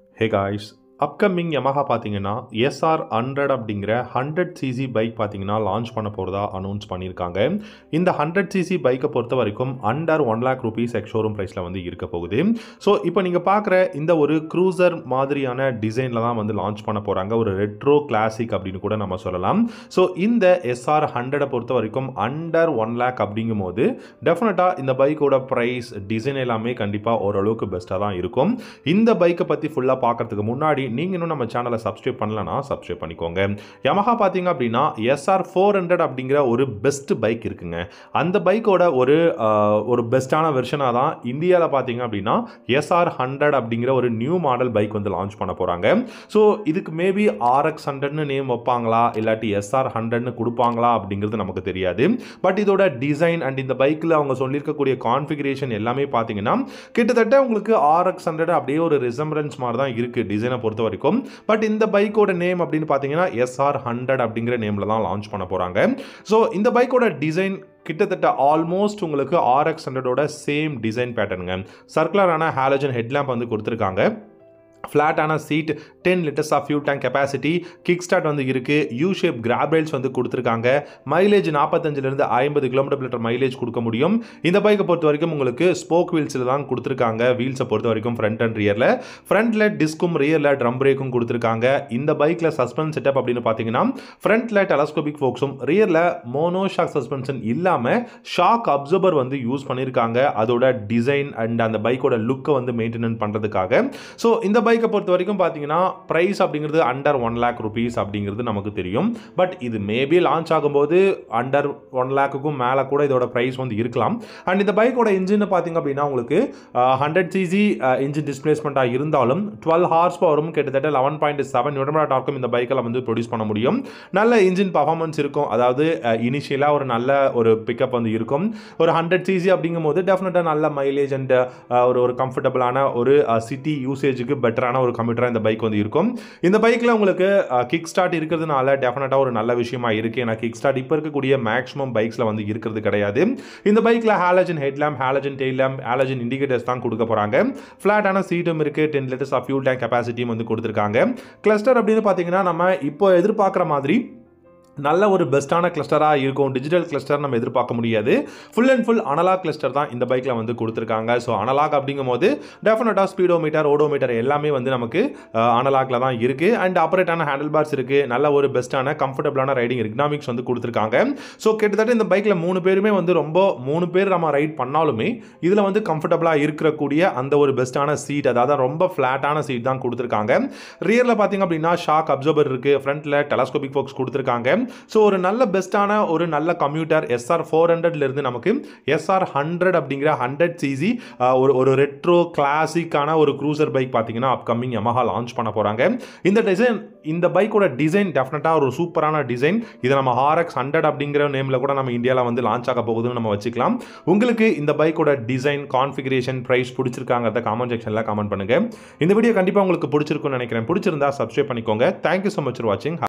ஹே guys upcoming Yamaha பார்த்தீங்கன்னா SR hundred அப்படிங்கிற hundred CC bike பார்த்தீங்கன்னா லான்ச் பண்ண போகிறதா அனௌன்ஸ் பண்ணியிருக்காங்க இந்த ஹண்ட்ரட் சிசி பைக்கை பொறுத்த வரைக்கும் under one lakh rupees ex showroom ப்ரைஸில் வந்து இருக்க போகுது ஸோ இப்போ நீங்கள் பார்க்குற இந்த ஒரு க்ரூசர் மாதிரியான டிசைனில் தான் வந்து லான்ச் பண்ண போகிறாங்க ஒரு ரெட்ரோ கிளாசிக் அப்படின்னு கூட நம்ம சொல்லலாம் ஸோ இந்த எஸ்ஆர் ஹண்ட்ரடை பொறுத்த வரைக்கும் அண்டர் ஒன் லேக் அப்படிங்கும் போது டெஃபினட்டாக இந்த பைக்கோட ப்ரைஸ் டிசைன் எல்லாமே கண்டிப்பாக ஓரளவுக்கு பெஸ்ட்டாக தான் இருக்கும் இந்த பைக்கை பற்றி ஃபுல்லாக பார்க்கறதுக்கு முன்னாடி நீங்கள் இன்னும் நம்ம சேனலை சப்ஸ்கிரைப் பண்ணலனா சப்ஸ்கிரைப் பண்ணிக்கோங்க Yamaha பார்த்தீங்க அப்படின்னா எஸ்ஆர் ஃபோர் ஹண்ட்ரட் அப்படிங்கிற ஒரு பெஸ்ட் பைக் இருக்குங்க அந்த பைக்கோட ஒரு ஆஹ், ஒரு பெஸ்ட்டான வெர்ஷனாக தான் இந்தியாவில் பார்த்தீங்க அப்படின்னா எஸ்ஆர் ஹண்ட்ரட் அப்படிங்கிற ஒரு நியூ மாடல் பைக் வந்து லான்ச் பண்ண போகிறாங்க ஸோ இதுக்கு மேபி ஆர்எக்ஸ் ஹண்ட்ரட்னு நேம் வைப்பாங்களா இல்லாட்டி எஸ்ஆர் ஹண்ட்ரட்னு கொடுப்பாங்களா அப்படிங்கிறது நமக்கு தெரியாது பட் இதோட டிசைன் அண்ட் இந்த பைக்கில் அவங்க சொல்லியிருக்கக்கூடிய கான்ஃபிகரேஷன் எல்லாமே பார்த்தீங்கன்னா கிட்டத்தட்ட உங்களுக்கு ஆர்எக்ஸ் ஹண்ட்ரட் அப்படியே ஒரு ரிசம்பரன்ஸ் மாதிரி தான் இருக்குது டிசைனை பொறுத்த வரைக்கும் பட் இந்த பைக்கோட நேம் அப்படின்னு பார்த்தீங்கன்னா எஸ்ஆர் ஹண்ட்ரட் அப்படிங்கிற நேமில் தான் லான்ச் பண்ண போகிறாங்க ஸோ இந்த பைக்கோட டிசைன் கிட்டத்தட்ட ஆல்மோஸ்ட் உங்களுக்கு ஆர்எக்ஸ் ஹண்ட்ரடோட சேம் டிசைன் பேட்டர்னுங்க சர்க்குலரான ஹாலஜன் ஹெட்லாம்ப் வந்து கொடுத்துருக்காங்க ஃப்ளாட்டான seat ten litres of fuel tank capacity kick start வந்து இருக்குது யூ ஷேப் கிராப் ரேல்ஸ் வந்து கொடுத்துருக்காங்க மைலேஜ் நாற்பத்தஞ்சிலிருந்து ஐம்பது கிலோமீட்டர் லிட்டர் மைலேஜ் கொடுக்க முடியும் இந்த பைக்கை பொறுத்த வரைக்கும் உங்களுக்கு ஸ்போக் வீல்ஸில் தான் கொடுத்துருக்காங்க வீல்ஸை பொறுத்த வரைக்கும் ஃப்ரண்ட் அண்ட் ரியரில் ஃப்ரண்ட்டில் டிஸ்கும் ரியரில் ட்ரம் பிரேக்கும் கொடுத்துருக்காங்க இந்த பைக்கில் சஸ்பென்ஸ் செட்டப் அப்படின்னு பார்த்தீங்கன்னா ஃப்ரண்ட்டில் டெலஸ்கோபிக் ஃபோக்ஸும் ரியரில் மோனோ ஷாக் சஸ்பென்ஷன் இல்லாமல் ஷாக் அப்சர்வர் வந்து யூஸ் பண்ணியிருக்காங்க அதோட டிசைன் அண்ட் அந்த பைக்கோட லுக்கை வந்து மெயின்டெனன் பண்ணுறதுக்காக ஸோ இந்த பைக்கை பொறுத்த வரைக்கும் பார்த்தீங்கன்னா ப்ரைஸ் அப்படிங்கிறது அண்டர் ஒன் லேக் ருபீஸ் அப்படிங்கிறது நமக்கு தெரியும் பட் இது மேபி லான்ச் ஆகும்போது அண்டர் ஒன் லேக்குக்கும் மேலே கூட இதோட ப்ரைஸ் வந்து இருக்கலாம் அண்ட் இந்த பைக்கோட இன்ஜின் பார்த்தீங்க அப்படின்னா உங்களுக்கு ஹண்ட்ரட் சிசி இன்ஜின் டிஸ்பிளேஸ்மெண்ட்டாக இருந்தாலும் டுவெல் ஹார்ஸ் பவரும் கிட்டத்தட்ட லெவன் பாயிண்ட் செவன் நிமிடம் டார்க்கும் இந்த பைக்கில் வந்து ப்ரொடியூஸ் பண்ண முடியும் நல்ல இன்ஜின் பர்ஃபார்மன்ஸ் இருக்கும் அதாவது இனிஷியலாக ஒரு நல்ல ஒரு பிக்கப் வந்து இருக்கும் ஒரு ஹண்ட்ரட் சிசி அப்படிங்கும் போது டெஃபினட்டாக நல்ல மைலேஜ் அண்ட் ஒரு ஒரு கம்ஃபர்டபுளான ஒரு சிட்டி யூசேஜுக்கு பெட்டரான ஒரு கம்ப்யூட்டராக இந்த பைக் வந்து இருக்கும் இந்த பைக்கில் உங்களுக்கு கிக் ஸ்டார்ட் இருக்கிறதுனால டெஃபினட்டாக ஒரு நல்ல விஷயமா இருக்குது ஏன்னா கிக் ஸ்டார்ட் இப்போ இருக்கக்கூடிய மேக்ஸிமம் பைக்ஸில் வந்து இருக்கிறது கிடையாது இந்த பைக்கில் halogen headlamp halogen tail lamp halogen indicators தான் கொடுக்க போகிறாங்க ஃப்ளாட்டான சீட்டும் இருக்குது ten litres of fuel tank கெப்பாசிட்டியும் வந்து கொடுத்துருக்காங்க கிளஸ்டர் அப்படின்னு பார்த்தீங்கன்னா நம்ம இப்போ எதிர்பார்க்குற மாதிரி நல்ல ஒரு பெஸ்ட்டான கிளஸ்டராக இருக்கும் டிஜிட்டல் கிளஸ்டர் நம்ம எதிர்பார்க்க முடியாது full and full analog cluster தான் இந்த பைக்கில் வந்து கொடுத்துருக்காங்க ஸோ அனலாக் அப்படிங்கும் போது டெஃபினட்டாக ஸ்பீடோமீட்டர் ஓடோமீட்டர் எல்லாமே வந்து நமக்கு அனலாக்ல தான் இருக்குது அண்ட் ஆப்ரேட்டான ஹேண்டில் பார்ஸ் இருக்குது நல்ல ஒரு பெஸ்ட்டான கம்ஃபர்டபுளான ரைடிங் எக்னாமிக்ஸ் வந்து கொடுத்துருக்காங்க ஸோ கிட்டத்தட்ட இந்த பைக்கில் மூணு பேருமே வந்து ரொம்ப மூணு பேர் நம்ம ரைட் பண்ணாலுமே இதில் வந்து கம்ஃபர்டபுளாக இருக்கக்கூடிய அந்த ஒரு பெஸ்ட்டான சீட் அதாவது ரொம்ப ஃப்ளாட்டான சீட் தான் கொடுத்துருக்காங்க ரியரில் பார்த்தீங்க அப்படின்னா ஷாக் அப்சர்வர் இருக்குது ஃப்ரண்ட்டில் டெலஸ்கோபிக் ஃபோக்ஸ் கொடுத்துருக்காங்க ஸோ ஒரு நல்ல பெஸ்ட்டான ஒரு நல்ல கம்ப்யூட்டர் எஸ்ஆர் ஃபோர் ஹண்ட்ரட்லேருந்து நமக்கு எஸ்ஆர் ஹண்ட்ரட் அப்படிங்கிற ஹண்ட்ரட் சிசி ஒரு ஒரு ரெட்ரோ கிளாசிக்கான ஒரு க்ரூசர் பைக் பார்த்தீங்கன்னா அப்கமிங் Yamaha லான்ச் பண்ண போகிறாங்க இந்த டிசைன் இந்த பைக்கோட டிசைன் டெஃபினட்டாக ஒரு சூப்பரான டிசைன் இதை நம்ம ஆர்எக்ஸ் ஹண்ட்ரட் அப்படிங்கிற நேமில் கூட நம்ம இந்தியாவில் வந்து லான்ச் ஆக போகுதுன்னு நம்ம வச்சுக்கலாம் உங்களுக்கு இந்த பைக்கோட டிசைன் கான்ஃபிகரேஷன் ப்ரைஸ் பிடிச்சிருக்காங்கிறத காமெண்ட் செக்ஷனில் கமெண்ட் பண்ணுங்கள் இந்த வீடியோ கண்டிப்பாக உங்களுக்கு பிடிச்சிருக்கும்னு நினைக்கிறேன் பிடிச்சிருந்தா சப்ஸ்கிரைப் பண்ணிக்கோங்க தேங்க்யூ ஸோ மச் ஃபார் வாட்சிங்